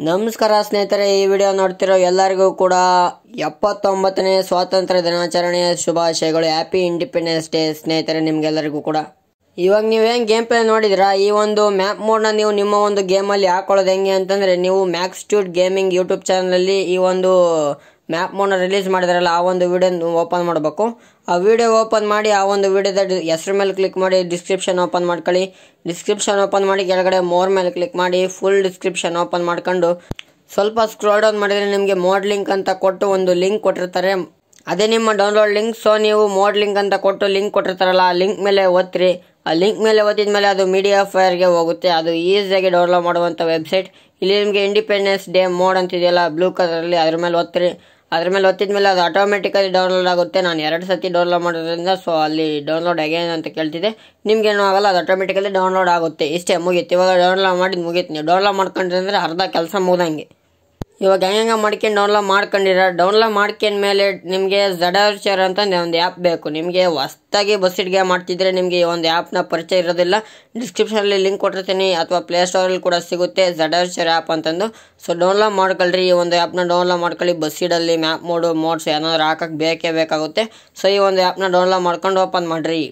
ನಮಸ್ಕಾರ ಸ್ನೇಹಿತರೆ ಈ ವಿಡಿಯೋ ನೋಡ್ತಿರೋ ಎಲ್ಲರಿಗೂ ಕೂಡ ಎಪ್ಪತ್ತೊಂಬತ್ತನೇ ಸ್ವಾತಂತ್ರ್ಯ ದಿನಾಚರಣೆಯ ಶುಭಾಶಯಗಳು ಹ್ಯಾಪಿ ಇಂಡಿಪೆಂಡೆನ್ಸ್ ಡೇ ಸ್ನೇಹಿತರೆ ನಿಮ್ಗೆಲ್ಲರಿಗೂ ಕೂಡ ಇವಾಗ ನೀವೇನು ಗೇಮ್ ಪ್ಲೇ ನೋಡಿದ್ರಾ ಈ ಒಂದು ಮ್ಯಾಪ್ ಮೋಡ್ನ ನೀವು ನಿಮ್ಮ ಒಂದು ಗೇಮಲ್ಲಿ ಹಾಕೊಳ್ಳೋದು ಹೆಂಗೆ ಅಂತಂದ್ರೆ ನೀವು ಮ್ಯಾಕ್ಸ್ ಟ್ಯೂಟ್ ಗೇಮಿಂಗ್ ಯೂಟ್ಯೂಬ್ ಚಾನಲಲ್ಲಿ ಈ ಒಂದು ಮ್ಯಾಪ್ ಮೋಡ್ನ ರಿಲೀಸ್ ಮಾಡಿದಾರಲ್ಲ ಆ ಒಂದು ವಿಡಿಯೋ ಓಪನ್ ಮಾಡಬೇಕು ಆ ವಿಡಿಯೋ ಓಪನ್ ಮಾಡಿ ಆ ಒಂದು ವಿಡಿಯೋದ ಹೆಸರು ಮೇಲೆ ಕ್ಲಿಕ್ ಮಾಡಿ ಡಿಸ್ಕ್ರಿಪ್ಷನ್ ಓಪನ್ ಮಾಡ್ಕೊಳ್ಳಿ ಡಿಸ್ಕ್ರಿಪ್ಷನ್ ಓಪನ್ ಮಾಡಿ ಕೆಳಗಡೆ ಮೋರ್ ಮೇಲೆ ಕ್ಲಿಕ್ ಮಾಡಿ ಫುಲ್ ಡಿಸ್ಕ್ರಿಪ್ಷನ್ ಓಪನ್ ಮಾಡ್ಕೊಂಡು ಸ್ವಲ್ಪ ಸ್ಕ್ರೋಲ್ ಡೌನ್ ಮಾಡಿದರೆ ನಿಮಗೆ ಮೋಡ್ ಲಿಂಕ್ ಅಂತ ಕೊಟ್ಟು ಒಂದು ಲಿಂಕ್ ಕೊಟ್ಟಿರ್ತಾರೆ ಅದೇ ನಿಮ್ಮ ಡೌನ್ಲೋಡ್ ಲಿಂಕ್ ಸೊ ನೀವು ಮೋಡ್ ಲಿಂಕ್ ಅಂತ ಕೊಟ್ಟು ಲಿಂಕ್ ಕೊಟ್ಟಿರ್ತಾರಲ್ಲ ಆ ಲಿಂಕ್ ಮೇಲೆ ಒತ್ತಿರಿ ಆ ಲಿಂಕ್ ಮೇಲೆ ಒತ್ತಿದ ಮೇಲೆ ಅದು ಮೀಡಿಯಾ ಫೈರ್ಗೆ ಹೋಗುತ್ತೆ ಅದು ಈಸಿಯಾಗಿ ಡೌನ್ಲೋಡ್ ಮಾಡುವಂಥ ವೆಬ್ಸೈಟ್ ಇಲ್ಲಿ ನಿಮಗೆ ಇಂಡಿಪೆಂಡೆನ್ಸ್ ಡೇ ಮೋಡ್ ಅಂತಿದೆಯಲ್ಲ ಬ್ಲೂ ಕಲರಲ್ಲಿ ಅದ್ರ ಮೇಲೆ ಒತ್ತಿರಿ ಅದ್ರ ಮೇಲೆ ಒತ್ತಿದ ಮೇಲೆ ಅದು ಆಟೋಮೆಟಿಕಲಿ ಡೌನ್ಲೋಡ್ ಆಗುತ್ತೆ ನಾನು ಎರಡು ಸತಿ ಡೌನ್ಲೋಡ್ ಮಾಡೋದ್ರಿಂದ ಸೊ ಅಲ್ಲಿ ಡೌನ್ಲೋಡ್ ಅಗೇನ್ ಅಂತ ಕೇಳ್ತಿದೆ ನಿಮ್ಗೇನು ಆಗಲ್ಲ ಅದು ಆಟೋಮೆಟಿಕಲಿ ಡೌನ್ಲೋಡ್ ಆಗುತ್ತೆ ಇಷ್ಟೇ ಮುಗೀತು ಇವಾಗ ಡೌನ್ಲೋಡ್ ಮಾಡಿದ್ದು ಮುಗೀತು ನೀವು ಡೌನ್ಲೋಡ್ ಮಾಡ್ಕೊಂಡ್ರಿ ಅಂದರೆ ಅರ್ಧ ಕೆಲಸ ಮುಗ್ದಂಗೆ ಇವಾಗ ಹೆಂಗೆ ಮಾಡ್ಕೊಂಡು ಡೌನ್ಲೋಡ್ ಮಾಡ್ಕೊಂಡಿರ ಡೌನ್ಲೋಡ್ ಮಾಡ್ಕೊಂಡ್ಮೇಲೆ ನಿಮಗೆ ಜಡಾರ್ಚರ್ ಅಂತ ಒಂದು ಆ್ಯಪ್ ಬೇಕು ನಿಮಗೆ ಹೊಸ್ದಾಗಿ ಬಸ್ಸಿಡ್ಗೆ ಮಾಡ್ತಿದ್ರೆ ನಿಮಗೆ ಈ ಒಂದು ಆ್ಯಪ್ನ ಪರಿಚಯ ಇರೋದಿಲ್ಲ ಡಿಸ್ಕ್ರಿಪ್ಷನಲ್ಲಿ ಲಿಂಕ್ ಕೊಟ್ಟಿರ್ತೀನಿ ಅಥವಾ ಪ್ಲೇಸ್ಟೋರಲ್ಲಿ ಕೂಡ ಸಿಗುತ್ತೆ ಜಡಾರ್ಚರ್ ಆ್ಯಪ್ ಅಂತಂದು ಸೊ ಡೌನ್ಲೋಡ್ ಮಾಡ್ಕೊಳ್ರಿ ಈ ಒಂದು ಆ್ಯಪ್ನ ಡೌನ್ಲೋಡ್ ಮಾಡ್ಕೊಳ್ಳಿ ಬಸ್ಸಿಡಲ್ಲಿ ಮ್ಯಾಪ್ ಮೋಡು ಮೋಡ್ಸ್ ಏನಾದ್ರು ಹಾಕಕ್ಕೆ ಬೇಕೇ ಬೇಕಾಗುತ್ತೆ ಸೊ ಈ ಒಂದು ಆ್ಯಪ್ನ ಡೌನ್ಲೋಡ್ ಮಾಡ್ಕೊಂಡು ಓಪನ್ ಮಾಡಿರಿ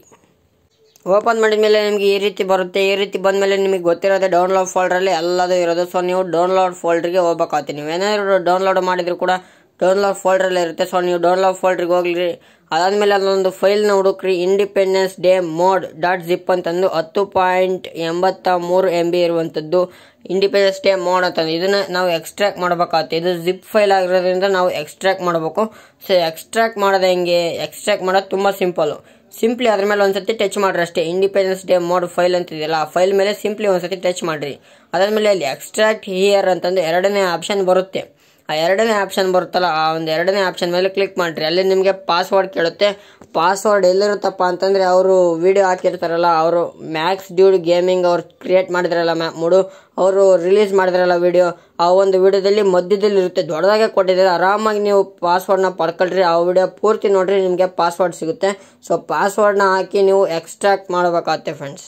ಓಪನ್ ಮಾಡಿದ ಮೇಲೆ ನಿಮಗೆ ಈ ರೀತಿ ಬರುತ್ತೆ ಈ ರೀತಿ ಬಂದಮೇಲೆ ನಿಮಗೆ ಗೊತ್ತಿರೋದೇ ಡೌನ್ಲೋಡ್ ಫೋಲ್ಡ್ರಲ್ಲಿ ಎಲ್ಲದೂ ಇರೋದು ಸೊ ನೀವು ಡೌನ್ಲೋಡ್ ಫೋಲ್ಡ್ರಿಗೆ ಹೋಗ್ಬೇಕಾಗುತ್ತೆ ನೀವು ಏನಾದರೂ ಡೌನ್ಲೋಡ್ ಮಾಡಿದ್ರು ಕೂಡ ಡೌನ್ಲೋಡ್ ಫೋಲ್ಡ್ರಲ್ಲೇ ಇರುತ್ತೆ ಸೊ ನೀವು ಡೌನ್ಲೋಡ್ ಫೋಲ್ಡ್ರಿಗೆ ಹೋಗ್ಲಿ ಅದಾದಮೇಲೆ ಅಲ್ಲೊಂದು ಫೈಲ್ನ ಹುಡುಕ್ರಿ independence day mod dot zip ಅಂತಂದು ಹತ್ತು ಪಾಯಿಂಟ್ ಎಂಬತ್ತ ಮೂರು ಎಮ್ ಬಿ ಇರುವಂಥದ್ದು ಇಂಡಿಪೆಂಡೆನ್ಸ್ ಡೇ ಮೋಡ್ ಅಂತಂದು ಇದನ್ನ ನಾವು ಎಕ್ಸ್ಟ್ರಾಕ್ಟ್ ಮಾಡಬೇಕಾಗುತ್ತೆ ಇದು ಜಿಪ್ ಫೈಲ್ ಆಗಿರೋದ್ರಿಂದ ನಾವು ಎಕ್ಸ್ಟ್ರಾಕ್ಟ್ ಮಾಡಬೇಕು ಸೊ ಎಕ್ಸ್ಟ್ರಾಕ್ಟ್ ಮಾಡೋದು ಹೆಂಗೆ ಎಕ್ಸ್ಟ್ರಾಕ್ಟ್ ಮಾಡೋದು ತುಂಬ ಸಿಂಪಲ್ಲು ಸಿಂಪ್ಲಿ ಅದ್ರ ಮೇಲೆ ಒಂದ್ಸತಿ ಟಚ್ ಮಾಡ್ರಿ ಅಷ್ಟೇ ಇಂಡಿಪೆಂಡೆನ್ಸ್ ಡೇ ಮೋಡ್ ಫೈಲ್ ಅಂತಿದೆಯಲ್ಲ ಆ ಫೈಲ್ ಮೇಲೆ ಸಿಂಪ್ಲಿ ಒಂದ್ಸತಿ ಟಚ್ ಮಾಡ್ರಿ ಅದಾದ್ಮೇಲೆ ಅಲ್ಲಿ ಎಕ್ಸ್ಟ್ರಾಕ್ಟ್ ಹಿಯರ್ ಅಂತಂದು ಎರಡನೇ ಆಪ್ಷನ್ ಬರುತ್ತೆ ಆ ಎರಡನೇ ಆಪ್ಷನ್ ಬರುತ್ತಲ್ಲ ಆ ಒಂದು ಎರಡನೇ ಆಪ್ಷನ್ ಮೇಲೆ ಕ್ಲಿಕ್ ಮಾಡ್ರಿ ಅಲ್ಲಿ ನಿಮಗೆ ಪಾಸ್ವರ್ಡ್ ಕೇಳುತ್ತೆ ಪಾಸ್ವರ್ಡ್ ಎಲ್ಲಿರುತ್ತಪ್ಪ ಅಂತಂದ್ರೆ ಅವರು ವಿಡಿಯೋ ಹಾಕಿರ್ತಾರಲ್ಲ ಅವರು ಮ್ಯಾಕ್ಸ್ ಡ್ಯೂಡ್ ಗೇಮಿಂಗ್ ಅವ್ರು ಕ್ರಿಯೇಟ್ ಮಾಡಿದ್ರಲ್ಲ ಮ್ಯಾಪ್ ಮೂಡು ಅವರು ರಿಲೀಸ್ ಮಾಡಿದ್ರಲ್ಲ ವಿಡಿಯೋ ಆ ಒಂದು ವಿಡಿಯೋದಲ್ಲಿ ಮಧ್ಯದಲ್ಲಿ ಇರುತ್ತೆ ದೊಡ್ಡದಾಗೆ ಕೊಟ್ಟಿದ್ದಾರೆ ಆರಾಮಾಗಿ ನೀವು ಪಾಸ್ವರ್ಡ್ನ ಪಡ್ಕೊಳ್ರಿ ಆ ವಿಡಿಯೋ ಪೂರ್ತಿ ನೋಡ್ರಿ ನಿಮಗೆ ಪಾಸ್ವರ್ಡ್ ಸಿಗುತ್ತೆ ಸೊ ಪಾಸ್ವರ್ಡ್ನ ಹಾಕಿ ನೀವು ಎಕ್ಸ್ಟ್ರಾಕ್ಟ್ ಮಾಡಬೇಕಾಗತ್ತೆ ಫ್ರೆಂಡ್ಸ್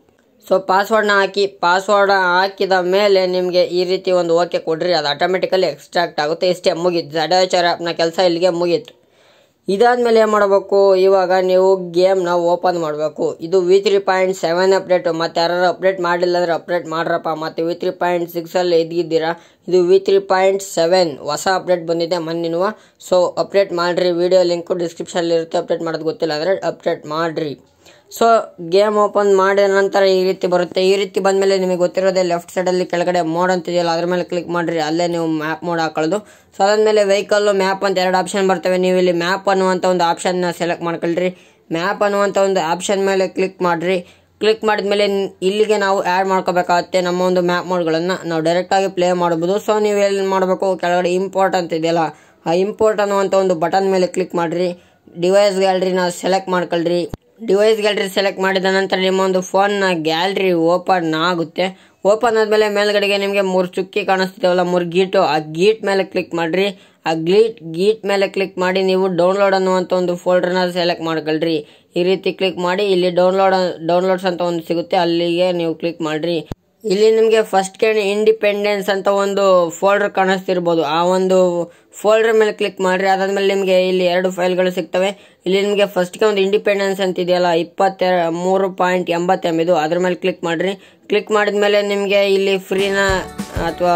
ಸೊ ಪಾಸ್ವರ್ಡ್ನ ಹಾಕಿ ಪಾಸ್ವರ್ಡ್ ಹಾಕಿದ ಮೇಲೆ ನಿಮಗೆ ಈ ರೀತಿ ಒಂದು ಓಕೆ ಕೊಡ್ರಿ ಅದು ಆಟೋಮೆಟಿಕಲಿ ಎಕ್ಸ್ಟ್ರಾಕ್ಟ್ ಆಗುತ್ತೆ ಇಷ್ಟೇ ಮುಗೀತು ಜಡಾಚಾರ ಆ್ಯಪ್ನ ಕೆಲಸ ಇಲ್ಲಿಗೆ ಮುಗೀತು ಇದಾದ್ಮೇಲೆ ಏನು ಮಾಡಬೇಕು ಇವಾಗ ನೀವು ಗೇಮ್ನ ಓಪನ್ ಮಾಡಬೇಕು ಇದು V three point seven update ಮತ್ತು ಯಾರು ಅಪ್ಡೇಟ್ ಮಾಡಿಲ್ಲ ಅಂದರೆ ಅಪ್ಡೇಟ್ ಮಾಡ್ರಪ್ಪ ಮತ್ತು ವಿ ತ್ರೀ ಪಾಯಿಂಟ್ ಸಿಕ್ಸಲ್ಲಿ ಇದ್ದಿದ್ದೀರಾ ಇದು ವಿ ತ್ರೀ ಪಾಯಿಂಟ್ ಸೆವೆನ್ ಹೊಸ ಅಪ್ಡೇಟ್ ಬಂದಿದೆ ಮೊನ್ನಿನುವ ಸೊ ಅಪ್ಡೇಟ್ ಮಾಡಿರಿ ವಿಡಿಯೋ ಲಿಂಕು ಡಿಸ್ಕ್ರಿಪ್ಷನಲ್ಲಿ ಇರುತ್ತೆ ಅಪ್ಡೇಟ್ ಮಾಡೋದು ಗೊತ್ತಿಲ್ಲ ಅಂದರೆ ಅಪ್ಡೇಟ್ ಮಾಡಿರಿ ಸೊ ಗೇಮ್ ಓಪನ್ ಮಾಡಿದ ನಂತರ ಈ ರೀತಿ ಬರುತ್ತೆ ಈ ರೀತಿ ಬಂದಮೇಲೆ ನಿಮಗೆ ಗೊತ್ತಿರೋದೇ ಲೆಫ್ಟ್ ಸೈಡಲ್ಲಿ ಕೆಳಗಡೆ ಮೋಡ್ ಅಂತಿದೆಯಲ್ಲ ಅದ್ರ ಮೇಲೆ ಕ್ಲಿಕ್ ಮಾಡಿರಿ ಅಲ್ಲೇ ನೀವು ಮ್ಯಾಪ್ ಮೋಡ್ ಹಾಕೊಳ್ಳೋದು ಸೊ ಅದಾದಮೇಲೆ ವೆಹಿಕಲ್ಲು ಮ್ಯಾಪ್ ಅಂತ ಎರಡು ಆಪ್ಷನ್ ಬರ್ತವೆ ನೀವು ಇಲ್ಲಿ ಮ್ಯಾಪ್ ಅನ್ನುವಂಥ ಒಂದು ಆಪ್ಷನ್ನ ಸೆಲೆಕ್ಟ್ ಮಾಡ್ಕೊಳ್ರಿ ಮ್ಯಾಪ್ ಅನ್ನುವಂಥ ಒಂದು ಆಪ್ಷನ್ ಮೇಲೆ ಕ್ಲಿಕ್ ಮಾಡಿರಿ ಕ್ಲಿಕ್ ಮಾಡಿದ್ಮೇಲೆ ಇಲ್ಲಿಗೆ ನಾವು ಆ್ಯಡ್ ಮಾಡ್ಕೋಬೇಕಾಗುತ್ತೆ ನಮ್ಮ ಒಂದು ಮ್ಯಾಪ್ ಮೋಡ್ಗಳನ್ನು ನಾವು ಡೈರೆಕ್ಟಾಗಿ ಪ್ಲೇ ಮಾಡ್ಬೋದು ಸೊ ನೀವು ಎಲ್ಲಿ ಮಾಡಬೇಕು ಕೆಳಗಡೆ ಇಂಪೋರ್ಟ್ ಅಂತ ಇದೆಯಲ್ಲ ಆ ಇಂಪೋರ್ಟ್ ಅನ್ನುವಂಥ ಒಂದು ಬಟನ್ ಮೇಲೆ ಕ್ಲಿಕ್ ಮಾಡಿರಿ ಡಿವೈಸ್ ಗ್ಯಾಲರಿನ ಸೆಲೆಕ್ಟ್ ಮಾಡ್ಕೊಳ್ರಿ ಡಿವೈಸ್ ಗ್ಯಾಲರಿ ಸೆಲೆಕ್ಟ್ ಮಾಡಿದ ನಂತರ ನಿಮ್ಮ ಒಂದು ಫೋನ್ನ ಗ್ಯಾಲರಿ ಓಪನ್ ಆಗುತ್ತೆ ಓಪನ್ ಆದಮೇಲೆ ಮೇಲ್ಗಡೆಗೆ ನಿಮಗೆ ಮೂರು ಚುಕ್ಕಿ ಕಾಣಿಸ್ತಿದ್ದಾವಲ್ಲ ಮೂರು ಗೀಟು ಆ ಗೀಟ್ ಮೇಲೆ ಕ್ಲಿಕ್ ಮಾಡಿರಿ ಆ ಗ್ಲೀಟ್ ಗೀಟ್ ಮೇಲೆ ಕ್ಲಿಕ್ ಮಾಡಿ ನೀವು ಡೌನ್ಲೋಡ್ ಅನ್ನುವಂಥ ಒಂದು ಫೋಲ್ಡರ್ನ ಸೆಲೆಕ್ಟ್ ಮಾಡ್ಕೊಳ್ರಿ ಈ ರೀತಿ ಕ್ಲಿಕ್ ಮಾಡಿ ಇಲ್ಲಿ ಡೌನ್ಲೋಡ್ ಡೌನ್ಲೋಡ್ಸ್ ಅಂತ ಒಂದು ಸಿಗುತ್ತೆ ಅಲ್ಲಿಗೆ ನೀವು ಕ್ಲಿಕ್ ಮಾಡಿರಿ ಇಲ್ಲಿ ನಿಮಗೆ ಫಸ್ಟ್ ಕೇಳಿ ಇಂಡಿಪೆಂಡೆನ್ಸ್ ಅಂತ ಒಂದು ಫೋಲ್ಡರ್ ಕಾಣಿಸ್ತಿರ್ಬೋದು ಆ ಒಂದು ಫೋಲ್ಡರ್ ಮೇಲೆ ಕ್ಲಿಕ್ ಮಾಡಿರಿ ಅದಾದ್ಮೇಲೆ ನಿಮಗೆ ಇಲ್ಲಿ ಎರಡು ಫೈಲ್ಗಳು ಸಿಗ್ತವೆ ಇಲ್ಲಿ ನಿಮಗೆ ಫಸ್ಟ್ಗೆ ಒಂದು ಇಂಡಿಪೆಂಡೆನ್ಸ್ ಅಂತ ಇದೆಯಲ್ಲ ಇಪ್ಪತ್ತೆ ಮೂರು ಪಾಯಿಂಟ್ ಎಂಬತ್ತು ಎಮ್ ಇದು ಅದ್ರ ಮೇಲೆ ಕ್ಲಿಕ್ ಮಾಡಿರಿ ಕ್ಲಿಕ್ ಮಾಡಿದ್ಮೇಲೆ ನಿಮಗೆ ಇಲ್ಲಿ ಫ್ರೀನ ಅಥವಾ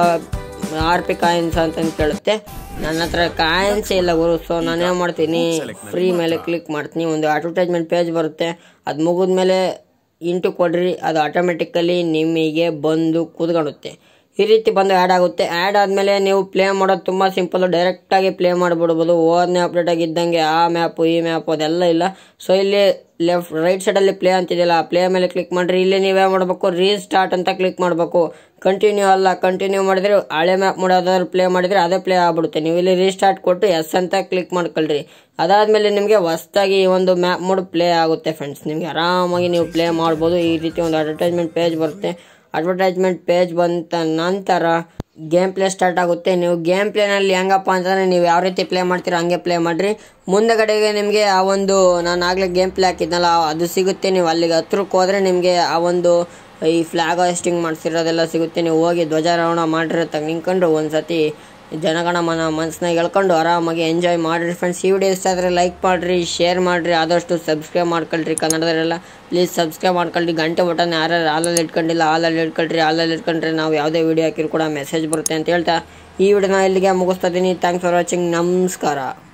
ಆರ್ ಪಿ ಕಾಯಿನ್ಸ್ ಅಂತ ಕೇಳುತ್ತೆ ನನ್ನ ಹತ್ರ ಕಾಯಿನ್ಸ್ ಇಲ್ಲ ಗುರು ಸೊ ನಾನು ಏನು ಮಾಡ್ತೀನಿ ಫ್ರೀ ಮೇಲೆ ಕ್ಲಿಕ್ ಮಾಡ್ತೀನಿ ಒಂದು ಅಡ್ವರ್ಟೈಸ್ಮೆಂಟ್ ಪೇಜ್ ಬರುತ್ತೆ ಅದು ಮುಗಿದ್ಮೇಲೆ ಇಂಟು ಕೊಡ್ರಿ ಅದು ಆಟೋಮೆಟಿಕಲಿ ನಿಮಗೆ ಬಂದು ಕೂತ್ಕೊಳ್ಳುತ್ತೆ ಈ ರೀತಿ ಬಂದು ಆ್ಯಡ್ ಆಗುತ್ತೆ ಆ್ಯಡ್ ಆದಮೇಲೆ ನೀವು ಪ್ಲೇ ಮಾಡೋದು ತುಂಬ ಸಿಂಪಲ್ ಡೈರೆಕ್ಟಾಗಿ ಪ್ಲೇ ಮಾಡಿಬಿಡ್ಬೋದು ಓದನೇ ಅಪ್ಡೇಟ್ ಆಗಿದ್ದಂಗೆ ಆ ಮ್ಯಾಪು ಈ ಮ್ಯಾಪು ಅದೆಲ್ಲ ಇಲ್ಲ ಸೊ ಇಲ್ಲಿ ಲೆಫ್ಟ್ ರೈಟ್ ಸೈಡಲ್ಲಿ ಪ್ಲೇ ಅಂತಿದೆಯಲ್ಲ ಆ ಪ್ಲೇ ಮೇಲೆ ಕ್ಲಿಕ್ ಮಾಡಿರಿ ಇಲ್ಲಿ ನೀವೇ ಮಾಡಬೇಕು ರೀಸ್ಟಾರ್ಟ್ ಅಂತ ಕ್ಲಿಕ್ ಮಾಡಬೇಕು ಕಂಟಿನ್ಯೂ ಅಲ್ಲ ಕಂಟಿನ್ಯೂ ಮಾಡಿದ್ರೆ ಹಳೆ ಮ್ಯಾಪ್ ಮಾಡೋದಾದ್ರು ಪ್ಲೇ ಮಾಡಿದರೆ ಅದೇ ಪ್ಲೇ ಆಗ್ಬಿಡುತ್ತೆ ನೀವು ಇಲ್ಲಿ ರೀಸ್ಟಾರ್ಟ್ ಕೊಟ್ಟು ಎಸ್ ಅಂತ ಕ್ಲಿಕ್ ಮಾಡ್ಕೊಳ್ರಿ ಅದಾದಮೇಲೆ ನಿಮಗೆ ಹೊಸ್ದಾಗಿ ಈ ಒಂದು ಮ್ಯಾಪ್ ಮೋಡ್ ಪ್ಲೇ ಆಗುತ್ತೆ ಫ್ರೆಂಡ್ಸ್ ನಿಮಗೆ ಆರಾಮಾಗಿ ನೀವು ಪ್ಲೇ ಮಾಡ್ಬೋದು ಈ ರೀತಿ ಒಂದು ಅಡ್ವರ್ಟೈಸ್ಮೆಂಟ್ ಪೇಜ್ ಬರುತ್ತೆ ಅಡ್ವರ್ಟೈಸ್ಮೆಂಟ್ ಪೇಜ್ ಬಂತ ನಂತರ ಗೇಮ್ ಪ್ಲೇ ಸ್ಟಾರ್ಟ್ ಆಗುತ್ತೆ ನೀವು ಗೇಮ್ ಪ್ಲೇನಲ್ಲಿ ಹೆಂಗಪ್ಪ ಅಂತಂದರೆ ನೀವು ಯಾವ ರೀತಿ ಪ್ಲೇ ಮಾಡ್ತೀರೋ ಹಂಗೆ ಪ್ಲೇ ಮಾಡಿರಿ ಮುಂದಗಡೆಗೆ ನಿಮಗೆ ಆ ಒಂದು ನಾನು ಆಗಲೇ ಗೇಮ್ ಪ್ಲೇ ಹಾಕಿದ್ನಲ್ಲ ಅದು ಸಿಗುತ್ತೆ ನೀವು ಅಲ್ಲಿಗೆ ಹತ್ರಕ್ಕೆ ಹೋದರೆ ನಿಮಗೆ ಆ ಒಂದು ಈ ಫ್ಲಾಗ್ ಹಾಸ್ಟಿಂಗ್ ಮಾಡಿಸಿರೋದೆಲ್ಲ ಸಿಗುತ್ತೆ ನೀವು ಹೋಗಿ ಧ್ವಜಾರೋಹಣ ಮಾಡಿರುತ್ತೆ ನಿಂತ್ಕೊಂಡು ಒಂದು ಸತಿ ಜನಗಣಮನ ಮನಸ್ಸಿನಾಗ ಹೇಳ್ಕೊಂಡು ಆರಾಮಾಗಿ ಎಂಜಾಯ್ ಮಾಡಿರಿ ಫ್ರೆಂಡ್ಸ್ ಈ ವಿಡಿಯೋ ಇಷ್ಟ ಆದರೆ ಲೈಕ್ ಮಾಡಿರಿ ಶೇರ್ ಮಾಡಿರಿ ಆದಷ್ಟು ಸಬ್ಸ್ಕ್ರೈಬ್ ಮಾಡ್ಕೊಳ್ರಿ ಕನ್ನಡದವರೆಲ್ಲ ಪ್ಲೀಸ್ ಸಬ್ಸ್ಕ್ರೈಬ್ ಮಾಡ್ಕೊಳ್ರಿ ಗಂಟೆ ಬಟನ್ ಯಾರ್ಯಾರು ಹಾಲಲ್ಲಿ ಇಟ್ಕೊಂಡಿಲ್ಲ ಹಾಲಲ್ಲಿ ಇಟ್ಕೊಳ್ರಿ ಹಾಲಲ್ಲಿ ಇಟ್ಕೊಂಡ್ರೆ ನಾವು ಯಾವುದೇ ವಿಡಿಯೋ ಹಾಕಿದ್ರು ಕೂಡ ಮೆಸೇಜ್ ಬರುತ್ತೆ ಅಂತ ಹೇಳ್ತಾ ಈ ವಿಡಿಯೋನ ಇಲ್ಲಿಗೆ ಮುಗಿಸ್ತಾ ಇದ್ದೀನಿ ಥ್ಯಾಂಕ್ಸ್ ಫಾರ್ ವಾಚಿಂಗ್ ನಮಸ್ಕಾರ